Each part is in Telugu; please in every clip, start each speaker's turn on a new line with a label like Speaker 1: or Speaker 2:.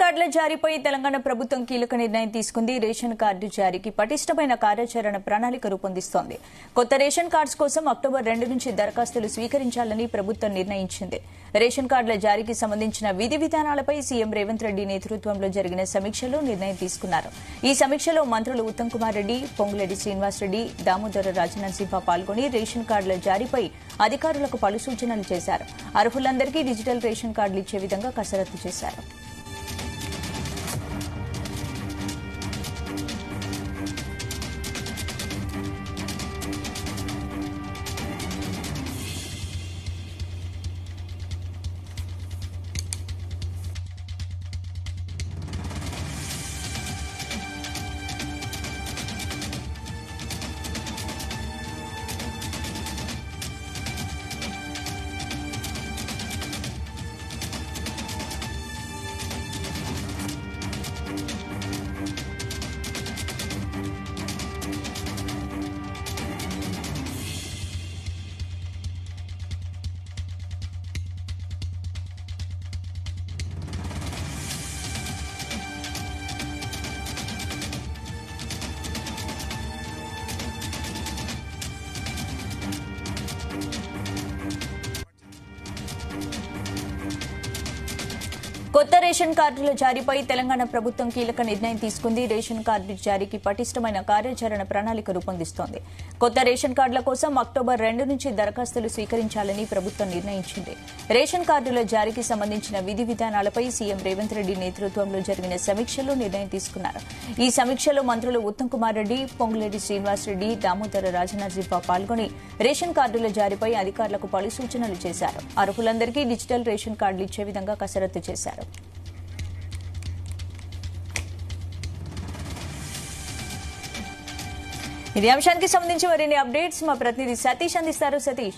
Speaker 1: కార్డుల జారీపై తెలంగాణ ప్రభుత్వం కీలక నిర్ణయం తీసుకుంది రేషన్ కార్డు జారీకి పటిష్టమైన కార్యాచరణ ప్రణాళిక రూపొందిస్తోంది కొత్త రేషన్ కార్డ్స్ కోసం అక్టోబర్ రెండు నుంచి దరఖాస్తులు స్వీకరించాలని ప్రభుత్వం నిర్ణయించింది రేషన్ కార్డుల జారీకి సంబంధించిన విధి విధానాలపై సీఎం రేవంత్ రెడ్డి నేతృత్వంలో జరిగిన సమీక్షలో నిర్ణయం తీసుకున్నారు ఈ సమీక్షలో మంత్రులు ఉత్తమ్ కుమార్ రెడ్డి పొంగులేటి శ్రీనివాసరెడ్డి దామోదర రాజనరసింహ పాల్గొని రేషన్ కార్డుల జారీపై అధికారులకు పలు సూచనలు చేశారు అర్హులందరికీ డిజిటల్ రేషన్ కార్డులు ఇచ్చే విధంగా కసరత్తు చేశారు కొత్త రేషన్ కార్డుల జారీపై తెలంగాణ ప్రభుత్వం కీలక నిర్ణయం తీసుకుంది రేషన్ కార్డు జారీకి పటిష్టమైన కార్యాచరణ ప్రణాళిక రూపొందిస్తోంది కొత్త రేషన్ కార్డుల కోసం అక్టోబర్ రెండు నుంచి దరఖాస్తులు స్వీకరించాలని ప్రభుత్వం నిర్ణయించింది రేషన్ కార్డుల జారీకి సంబంధించిన విధి విధానాలపై సీఎం రేవంత్ రెడ్డి నేతృత్వంలో జరిగిన సమీక్షలో నిర్ణయం తీసుకున్నారు ఈ సమీక్షలో మంత్రులు ఉత్తమ్ కుమార్ రెడ్డి పొంగులేటి శ్రీనివాసరెడ్డి దామోదర రాజనరసింహ పాల్గొని రేషన్ కార్డుల జారీపై అధికారులకు పలు సూచనలు చేశారు అర్హులందరికీ డిజిటల్ రేషన్ కార్డులు ఇచ్చే విధంగా కసరత్తు చేశారు ఇదే అంశానికి సంబంధించి మరిన్ని అప్డేట్స్ మా ప్రతినిధి సతీష్ అందిస్తారు సతీష్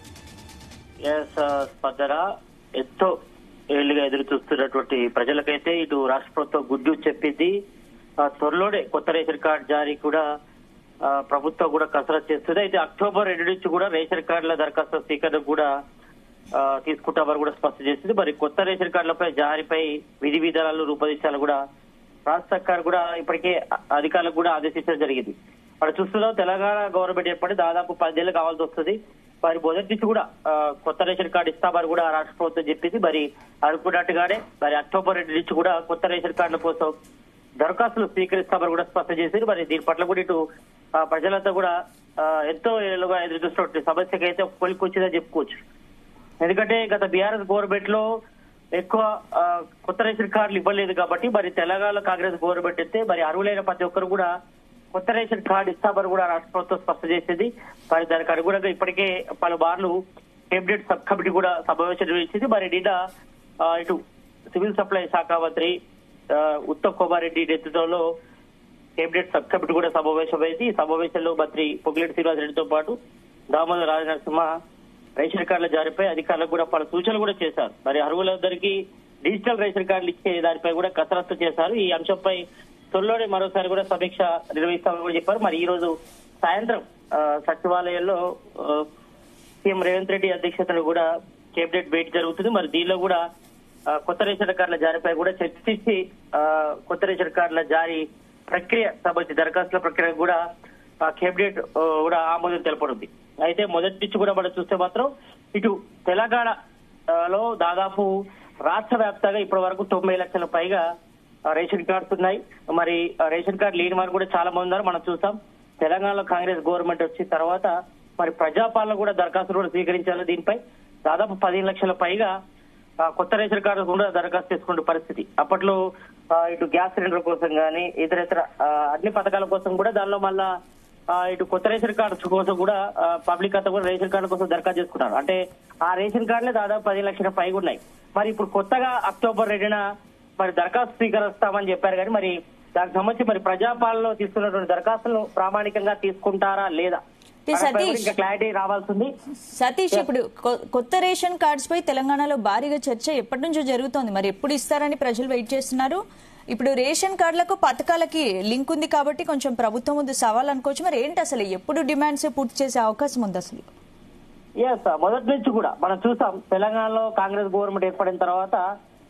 Speaker 2: ఎస్ స్పందన ఎంతో ఏళ్లుగా ఎదురు చూస్తున్నటువంటి ప్రజలకైతే ఇటు రాష్ట్ర ప్రభుత్వం గుడ్డు చెప్పింది ఆ, త్వరలోనే కొత్త రేషన్ కార్డు జారీ కూడా ఆ, ప్రభుత్వం కూడా కసరత్తు చేస్తుంది అయితే అక్టోబర్ రెండు నుంచి కూడా రేషన్ కార్డుల దరఖాస్తు స్వీకరణ కూడా ఆ, తీసుకుంటామని కూడా స్పష్టం చేసింది మరి కొత్త రేషన్ కార్డులపై జారీపై విధి విధానాలు రూపొందించాలని కూడా రాష్ట్ర సర్కార్ కూడా ఇప్పటికే అ- అధికారులకు కూడా ఆదేశించడం జరిగింది మరి చూస్తున్నాం తెలంగాణ గవర్నమెంట్ ఏర్పడి దాదాపు పదేళ్ళు కావాల్సి వస్తుంది మరి మొదటి నుంచి కూడా ఆ, కొత్త రేషన్ కార్డు ఇస్తామని కూడా రాష్ట్ర ప్రభుత్వం చెప్పింది మరి అనుకున్నట్టుగానే మరి అక్టోబర్ రెండు నుంచి కూడా కొత్త రేషన్ కార్డుల కోసం దరఖాస్తులు స్వీకరిస్తామని కూడా స్పష్టం చేసింది మరి దీని పట్ల కూడా ఇటు ఆ, ప్రజలంతా కూడా ఆ, ఎంతో ఏళ్ళుగా ఎదురు చూస్తున్నటువంటి సమస్యకి అయితే కొలికొచ్చిందని చెప్పుకోవచ్చు ఎందుకంటే గత బీఆర్ఎస్ గవర్నమెంట్ లో ఎక్కువ ఆ, కొత్త రేషన్ కార్డులు ఇవ్వలేదు కాబట్టి మరి తెలంగాణ కాంగ్రెస్ గవర్నమెంట్ అయితే మరి అర్హులైన ప్రతి ఒక్కరు కూడా కొత్త రేషన్ కార్డు ఇస్తామని కూడా రాష్ట్ర ప్రభుత్వం స్పష్టం చేసింది మరి దానికి అనుగుణంగా ఇప్పటికే పలుమార్లు కేబినెట్ సబ్ కమిటీ కూడా సమావేశం నిర్వహించింది మరి నిన్న ఆ, ఇటు సివిల్ సప్లై శాఖ మంత్రి ఆ, ఉత్తమ్ కుమార్ రెడ్డి నేతృత్వంలో కేబినెట్ సబ్ కమిటీ కూడా సమావేశమైంది ఈ సమావేశంలో మంత్రి పొగిలేటి శ్రీనివాస్ రెడ్డితో పాటు దామోదర రాజనరసింహ రేషన్ కార్డుల జారీపై అధికారులకు కూడా పలు సూచనలు కూడా చేశారు మరి అర్హులందరికీ డిజిటల్ రేషన్ కార్డులు ఇచ్చే దానిపై కూడా కసరత్తు చేశారు ఈ అంశంపై త్వరలోనే మరోసారి కూడా సమీక్ష నిర్వహిస్తామని కూడా చెప్పారు మరి ఈ రోజు సాయంత్రం ఆ, సచివాలయంలో ఆ, సీఎం రేవంత్ రెడ్డి అధ్యక్షతన కూడా కేబినెట్ భేటీ జరుగుతుంది మరి దీనిలో కూడా ఆ, కొత్త రేషన్ కార్డుల జారీపై కూడా చర్చించి ఆ, కొత్త రేషన్ కార్డుల జారీ ప్రక్రియ సంబంధించి దరఖాస్తుల ప్రక్రియ కూడా ఆ, కేబినెట్ ఆ, కూడా ఆమోదం తెలపనుంది అయితే మొదటి నుంచి కూడా మనం చూస్తే మాత్రం ఇటు తెలంగాణ ఆ, లో దాదాపు రాష్ట్ర వ్యాప్తంగా ఇప్పటి వరకు తొంభై లక్షల పైగా ఆ, రేషన్ కార్డ్స్ ఉన్నాయి మరి ఆ, రేషన్ కార్డు లేని వారు కూడా చాలా మంది ఉన్నారు మనం చూసాం తెలంగాణలో కాంగ్రెస్ గవర్నమెంట్ వచ్చిన తర్వాత మరి ప్రజాపాలన కూడా దరఖాస్తులు కూడా స్వీకరించాలి దీనిపై దాదాపు పదిహేను లక్షల పైగా ఆ, కొత్త రేషన్ కార్డు కూడా దరఖాస్తు చేసుకునే పరిస్థితి అప్పట్లో ఆ, ఇటు గ్యాస్ సిలిండర్ కోసం కానీ ఇతర ఆ, అన్ని పథకాల కోసం కూడా దానిలో మళ్ళా ఆ, ఇటు కొత్త రేషన్ కార్డు కోసం కూడా ఆ, పబ్లిక్ అంతా కూడా రేషన్ కార్డు కోసం దరఖాస్తు చేసుకున్నారు అంటే ఆ రేషన్ కార్డులే దాదాపు పది లక్షల పైగా ఉన్నాయి మరి ఇప్పుడు కొత్తగా అక్టోబర్ రెండున మరి దరఖాస్తు స్వీకరిస్తామని చెప్పారు కానీ మరి దానికి సంబంధించి మరి ప్రజాపాలనలో తీసుకున్నటువంటి దరఖాస్తులను ప్రామాణికంగా తీసుకుంటారా లేదా
Speaker 1: ఏ
Speaker 2: దానిపై కూడా
Speaker 1: సతీష్.
Speaker 2: ఇంకా క్లారిటీ రావాల్సింది
Speaker 1: సతీష్ ఇప్పుడు కొ- కొత్త రేషన్ కార్డ్స్ పై తెలంగాణలో భారీగా చర్చ ఎప్పటి నుంచో జరుగుతోంది మరి ఎప్పుడు ఇస్తారని ప్రజలు వెయిట్ చేస్తున్నారు ఇప్పుడు రేషన్ కార్డులకు పథకాలకి లింక్ ఉంది కాబట్టి కొంచెం ప్రభుత్వం ముందు సవాల్ అనుకోవచ్చు మరి ఏంటి అసలు ఎప్పుడు డిమాండ్స్ పూర్తి చేసే అవకాశం ఉంది అసలు
Speaker 2: ఎస్ మొదటి నుంచి కూడా మనం చూసాం తెలంగాణలో కాంగ్రెస్ గవర్నమెంట్ ఏర్పడిన తర్వాత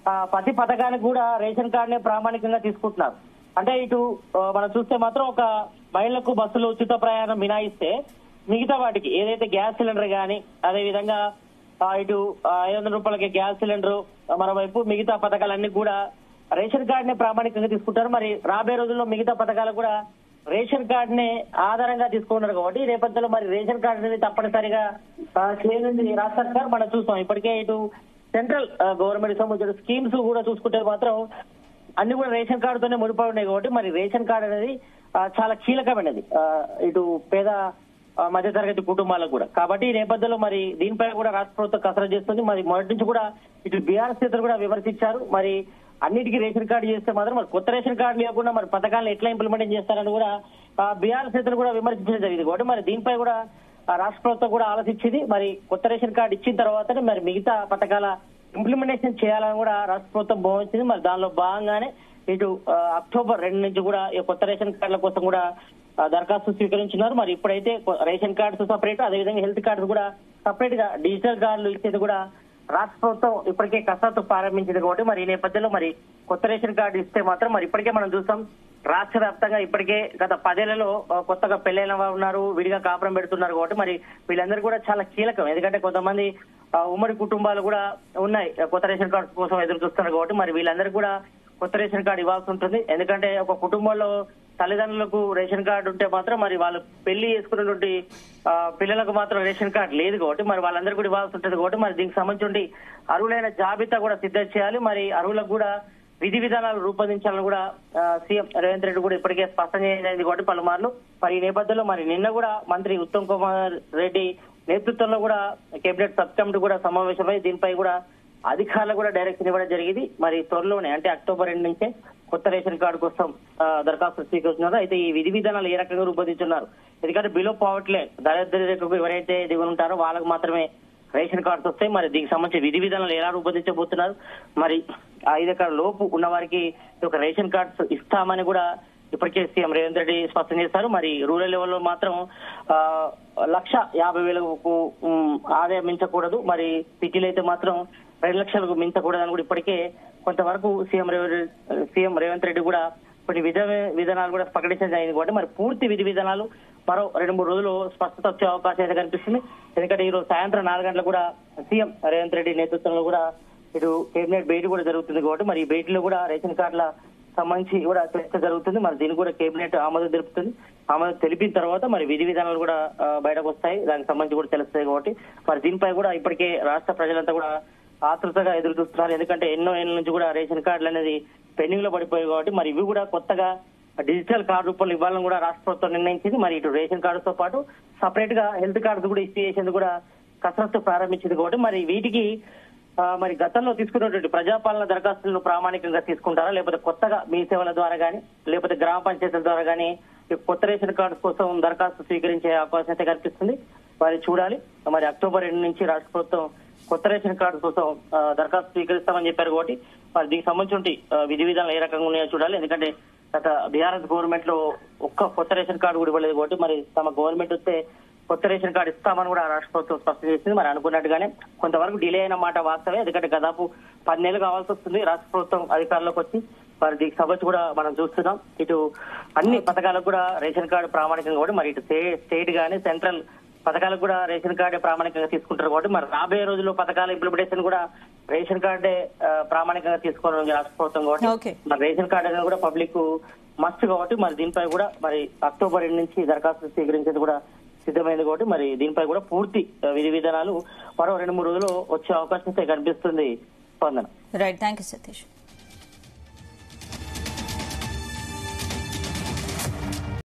Speaker 2: ఆ, ప్రతి పథకానికి కూడా రేషన్ కార్డునే ప్రామాణికంగా తీసుకుంటున్నారు అంటే ఇటు ఆ, మనం చూస్తే మాత్రం ఒక మహిళలకు బస్సులో ఉచిత ప్రయాణం మినాయిస్తే మిగతా వాటికి ఏదైతే గ్యాస్ సిలిండర్ గానీ అదే విధంగా ఆ, ఇటు ఆ, ఐదు వందల రూపాయలకి గ్యాస్ సిలిండర్ మరోవైపు మిగతా పథకాలన్నీ కూడా రేషన్ కార్డునే ప్రామాణికంగా తీసుకుంటారు మరి రాబోయే రోజుల్లో మిగతా పథకాలు కూడా రేషన్ కార్డు నే ఆధారంగా తీసుకున్నారు కాబట్టి ఈ నేపథ్యంలో మరి రేషన్ కార్డు అనేది తప్పనిసరిగా ఆ, చేయనుంది రాష్ట్ర సర్కార్ మనం చూస్తాం ఇప్పటికే ఇటు సెంట్రల్ గవర్నమెంట్ సంబంధించిన స్కీమ్స్ కూడా చూసుకుంటే మాత్రం అన్ని కూడా రేషన్ కార్డుతోనే ముడిపడి ఉన్నాయి కాబట్టి మరి రేషన్ కార్డు అనేది ఆ, చాలా కీలకమైనది ఆ, ఇటు పేద ఆ, మధ్యతరగతి కుటుంబాలకు కూడా కాబట్టి ఈ నేపథ్యంలో మరి దీనిపై కూడా రాష్ట్ర ప్రభుత్వం కసరత్తు చేస్తుంది మరి మొదటి నుంచి కూడా ఇటు బీఆర్ఎస్ నేతలు కూడా విమర్శించారు మరి అన్నిటికీ రేషన్ కార్డు చేస్తే మాత్రం మరి కొత్త రేషన్ కార్డు లేకుండా మరి పథకాలను ఎట్లా ఇంప్లిమెంట్ చేస్తారని కూడా బీఆర్ఎస్ నేతలు కూడా విమర్శించడం జరిగింది కాబట్టి మరి దీనిపై కూడా ఆ, రాష్ట్ర ప్రభుత్వం కూడా ఆలోచించింది మరి కొత్త రేషన్ కార్డు ఇచ్చిన తర్వాతనే మరి మిగతా పథకాల ఇంప్లిమెంటేషన్ చేయాలని కూడా రాష్ట్ర ప్రభుత్వం భావించింది మరి దానిలో భాగంగానే ఇటు ఆ, అక్టోబర్ రెండు నుంచి కూడా ఈ కొత్త రేషన్ కార్డుల కోసం కూడా ఆ, దరఖాస్తు స్వీకరించున్నారు మరి ఇప్పుడైతే కొ- రేషన్ కార్డ్స్ సపరేట్ అదేవిధంగా హెల్త్ కార్డ్స్ కూడా సపరేట్ గా డిజిటల్ కార్డులు ఇచ్చేది కూడా రాష్ట్ర ప్రభుత్వం ఇప్పటికే కసరత్తు ప్రారంభించింది కాబట్టి మరి ఈ నేపథ్యంలో మరి కొత్త రేషన్ కార్డు ఇస్తే మాత్రం మరి ఇప్పటికే మనం చూస్తాం రాష్ట్ర వ్యాప్తంగా ఇప్పటికే గత పదేళ్లలో ఆ, కొత్తగా పెళ్లైన వారు ఉన్నారు విడిగా కాపురం పెడుతున్నారు కాబట్టి మరి వీళ్ళందరూ కూడా చాలా కీలకం ఎందుకంటే కొంతమంది ఆ, ఉమ్మడి కుటుంబాలు కూడా ఉన్నాయి ఆ, కొత్త రేషన్ కార్డు కోసం ఎదురు చూస్తున్నారు కాబట్టి మరి వీళ్ళందరూ కూడా కొత్త రేషన్ కార్డు ఇవ్వాల్సి ఉంటుంది ఎందుకంటే ఒక కుటుంబంలో తల్లిదండ్రులకు రేషన్ కార్డు ఉంటే మాత్రం మరి వాళ్ళు పెళ్లి చేసుకున్నటువంటి ఆ, పిల్లలకు మాత్రం రేషన్ కార్డు లేదు కాబట్టి మరి వాళ్ళందరూ కూడా ఇవ్వాల్సి ఉంటుంది కాబట్టి మరి దీనికి సంబంధించి అర్హులైన జాబితా కూడా సిద్ధం చేయాలి మరి అర్హులకు కూడా విధి విధానాలు రూపొందించాలని కూడా ఆ, సీఎం రేవంత్ రెడ్డి కూడా ఇప్పటికే స్పష్టం చేసింది కాబట్టి పలుమార్లు మరి ఈ నేపథ్యంలో మరి నిన్న కూడా మంత్రి ఉత్తమ్ కుమార్ రెడ్డి నేతృత్వంలో కూడా కేబినెట్ సబ్ కమిటీ కూడా సమావేశమై దీనిపై కూడా అధికారులు కూడా డైరెక్షన్ ఇవ్వడం జరిగింది మరి త్వరలోనే అంటే అక్టోబర్ రెండు నుంచే కొత్త రేషన్ కార్డు కోసం ఆ, దరఖాస్తు స్వీకరిస్తున్నారు అయితే ఈ విధి విధానాలు ఏ రకంగా రూపొందించున్నారు ఎందుకంటే బిలో పావర్టీ దారిద్ర్య రేఖకు ఎవరైతే దిగులు ఉంటారో వాళ్ళకు మాత్రమే రేషన్ కార్డ్స్ వస్తాయి మరి దీనికి సంబంధించి విధి విధానాలు ఎలా రూపొందించబోతున్నారు మరి ఐదు ఎకరాల లోపు ఉన్న వారికి ఈ యొక్క రేషన్ కార్డ్స్ ఇస్తామని కూడా ఇప్పటికే సీఎం రేవంత్ రెడ్డి స్పష్టం చేశారు మరి రూరల్ లెవెల్లో మాత్రం ఆ, లక్ష యాభై వేలకు ఉమ్, ఆదాయం మించకూడదు మరి సిటీలో అయితే మాత్రం రెండు లక్షలకు మించకూడదని కూడా ఇప్పటికే కొంతవరకు సీఎం రేవంత్ సీఎం రేవంత్ రెడ్డి కూడా కొన్ని విధ విధానాలు కూడా ప్రకటించడం జరిగింది కాబట్టి మరి పూర్తి విధి విధానాలు మరో రెండు మూడు రోజులు స్పష్టత వచ్చే అవకాశం అయితే కనిపిస్తుంది ఎందుకంటే ఈ రోజు సాయంత్రం నాలుగు గంటలకు కూడా సీఎం రేవంత్ రెడ్డి నేతృత్వంలో కూడా ఇటు కేబినెట్ భేటీ కూడా జరుగుతుంది కాబట్టి మరి ఈ భేటీలో కూడా రేషన్ కార్డుల సంబంధించి కూడా చర్చ జరుగుతుంది మరి దీన్ని కూడా కేబినెట్ ఆమోదం తెలుపుతుంది ఆమోదం తెలిపిన తర్వాత మరి విధి విధానాలు కూడా ఆ, బయటకు వస్తాయి దానికి సంబంధించి కూడా తెలుస్తాయి కాబట్టి మరి దీనిపై కూడా ఇప్పటికే రాష్ట్ర ప్రజలంతా కూడా ఆతృతగా ఎదురు చూస్తున్నారు ఎందుకంటే ఎన్నో ఏళ్ళ నుంచి కూడా రేషన్ కార్డులు అనేది పెండింగ్ లో పడిపోయాయి కాబట్టి మరి ఇవి కూడా కొత్తగా డిజిటల్ కార్డు రూపంలో ఇవ్వాలని కూడా రాష్ట్ర ప్రభుత్వం నిర్ణయించింది మరి ఇటు రేషన్ కార్డుతో పాటు సపరేట్ గా హెల్త్ కార్డు కూడా ఇష్యూ చేసేందుకు కూడా కసరత్తు ప్రారంభించింది కాబట్టి మరి వీటికి ఆ, మరి గతంలో తీసుకున్నటువంటి ప్రజాపాలన దరఖాస్తులను ప్రామాణికంగా తీసుకుంటారా లేకపోతే కొత్తగా మీ సేవల ద్వారా గానీ లేకపోతే గ్రామ పంచాయతీల ద్వారా గానీ ఈ కొత్త రేషన్ కార్డు కోసం దరఖాస్తు స్వీకరించే అవకాశం అయితే కనిపిస్తుంది మరి చూడాలి మరి అక్టోబర్ రెండు నుంచి రాష్ట్ర ప్రభుత్వం కొత్త రేషన్ కార్డు కోసం ఆ, దరఖాస్తు స్వీకరిస్తామని చెప్పారు కాబట్టి మరి దీనికి సంబంధించి ఆ, విధి విధానాలు ఏ రకంగా ఉన్నాయో చూడాలి ఎందుకంటే గత బీఆర్ఎస్ గవర్నమెంట్ లో ఒక్క కొత్త రేషన్ కార్డు కూడా ఇవ్వలేదు కాబట్టి మరి తమ గవర్నమెంట్ వస్తే కొత్త రేషన్ కార్డు ఇస్తామని కూడా రాష్ట్ర ప్రభుత్వం స్పష్టం చేసింది మరి అనుకున్నట్టుగానే కొంతవరకు డిలే అయిన మాట వాస్తవే ఎందుకంటే దాదాపు పది నెలలు కావాల్సి వస్తుంది రాష్ట్ర ప్రభుత్వం అధికారంలోకి వచ్చి మరి దీనికి సంబంధించి కూడా మనం చూస్తున్నాం ఇటు అన్ని పథకాలకు కూడా రేషన్ కార్డు ప్రామాణికంగా కూడా మరి ఇటు స్టే- స్టేట్ గానీ సెంట్రల్ పథకాలకు కూడా రేషన్ కార్డే ప్రామాణికంగా తీసుకుంటారు కాబట్టి మరి రాబోయే రోజుల్లో పథకాల ఇంప్లిమెంటేషన్ కూడా రేషన్ కార్డే ఆ, ప్రామాణికంగా తీసుకోవడం రాష్ట్ర ప్రభుత్వం
Speaker 1: Okay.
Speaker 2: కాబట్టి మరి రేషన్ కార్డు అనేది కూడా పబ్లిక్ మస్ట్ కాబట్టి మరి దీనిపై కూడా మరి అక్టోబర్ రెండు నుంచి దరఖాస్తు స్వీకరించేది కూడా సిద్ధమైంది కాబట్టి మరి దీనిపై కూడా పూర్తి ఆ, విధి విధానాలు మరో రెండు మూడు రోజులు వచ్చే అవకాశం అయితే కనిపిస్తుంది స్పందన
Speaker 1: రైట్ థ్యాంక్ యూ సతీష్